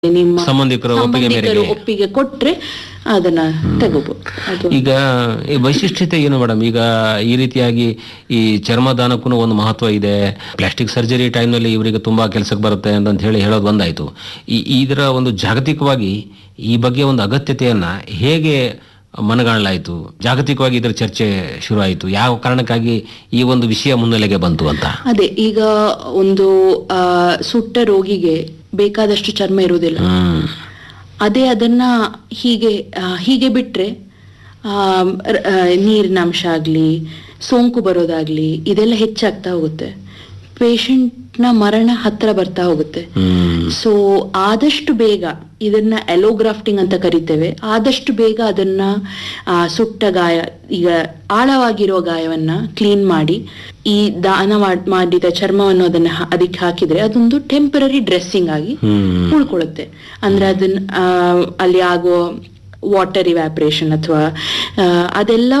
ನಿಮ್ಮ ಸಂಬಂಧಿಕರ ಒಪ್ಪಿಗೆ ಸಂಬಂಧಿಕರು ಮೇರೆಗೆ. ಒಪ್ಪಿಗೆ ಕೊಟ್ರೆ ಅದನ್ನ ತಗೋಬಹುದು ಅದು ಈಗ ಈ ವೈಶಿಷ್ಟ್ಯತೆ ಏನು ಮೇಡಮ್ ಈಗ ಈ ರೀತಿಯಾಗಿ ಈ ಚರ್ಮದಾನಕ್ಕೂ ಒಂದು ಮಹತ್ವ ಇದೆ ಪ್ಲಾಸ್ಟಿಕ್ ಸರ್ಜರಿ ಟೈಮ್ನಲ್ಲಿ ಇವರಿಗೆ ತುಂಬಾ ಕೆಲಸಕ್ಕೆ ಬರುತ್ತೆ ಅಂತ ಹೇಳಿ ಹೇಳೋದು ಒಂದಾಯ್ತು ಈ ಇದರ ಒಂದು ಜಾಗತಿಕವಾಗಿ ಈ ಬಗ್ಗೆ ಒಂದು ಅಗತ್ಯತೆಯನ್ನ ಹೇಗೆ ಮನಗಾಣಲಾಯಿತು ಜಾಗತಿಕವಾಗಿ ಇದರ ಚರ್ಚೆ ಶುರು ಆಯಿತು ಯಾವ ಕಾರಣಕ್ಕಾಗಿ ಈ ಒಂದು ವಿಷಯ ಮುನ್ನೆಲೆಗೆ ಬಂತು ಅಂತ ಅದೇ ಈಗ ಒಂದು ಆ, ಸುಟ್ಟ ರೋಗಿಗೆ ಬೇಕಾದಷ್ಟು ಚರ್ಮ ಇರುವುದಿಲ್ಲ ಹ್ಮ್ ಅದೇ ಅದನ್ನ ಹೀಗೆ ಆ, ಹೀಗೆ ಬಿಟ್ರೆ ಆ, ರ- ಆ, ನೀರಿನ ಅಂಶ ಆಗ್ಲಿ ಸೋಂಕು ಬರೋದಾಗ್ಲಿ ಇದೆಲ್ಲ ಹೆಚ್ಚಾಗ್ತಾ ಹೋಗುತ್ತೆ ಪೇಷಂಟ್ನ ಮರಣ ಹತ್ರ ಬರ್ತಾ ಹೋಗುತ್ತೆ ಹ್ಮ್ ಸೊ ಆದಷ್ಟು ಬೇಗ ಇದನ್ನ ಎಲೋಗ್ರಾಫ್ಟಿಂಗ್ ಅಂತ ಕರಿತೇವೆ ಆದಷ್ಟು ಬೇಗ ಅದನ್ನ ಆ, ಸುಟ್ಟ ಗಾಯ ಈಗ ಆಳವಾಗಿರೋ ಗಾಯವನ್ನ ಕ್ಲೀನ್ ಮಾಡಿ ಈ ದಾನ ಮಾಡ್- ಮಾಡಿದ ಚರ್ಮವನ್ನು ಅದನ್ನ ಹ- ಅದಕ್ಕೆ ಹಾಕಿದ್ರೆ ಅದೊಂದು ಟೆಂಪರರಿ ಡ್ರೆಸ್ಸಿಂಗ್ ಆಗಿ ಹ್ಮ್ ಉಳ್ಕೊಳ್ಳುತ್ತೆ ಅಂದ್ರೆ ಅದನ್ನ ಆ, ಅಲ್ಲಿ ಆಗೋ ವಾಟರ್ ಇವ್ಯಾಪ್ರೇಷನ್ ಅಥವಾ ಅದೆಲ್ಲ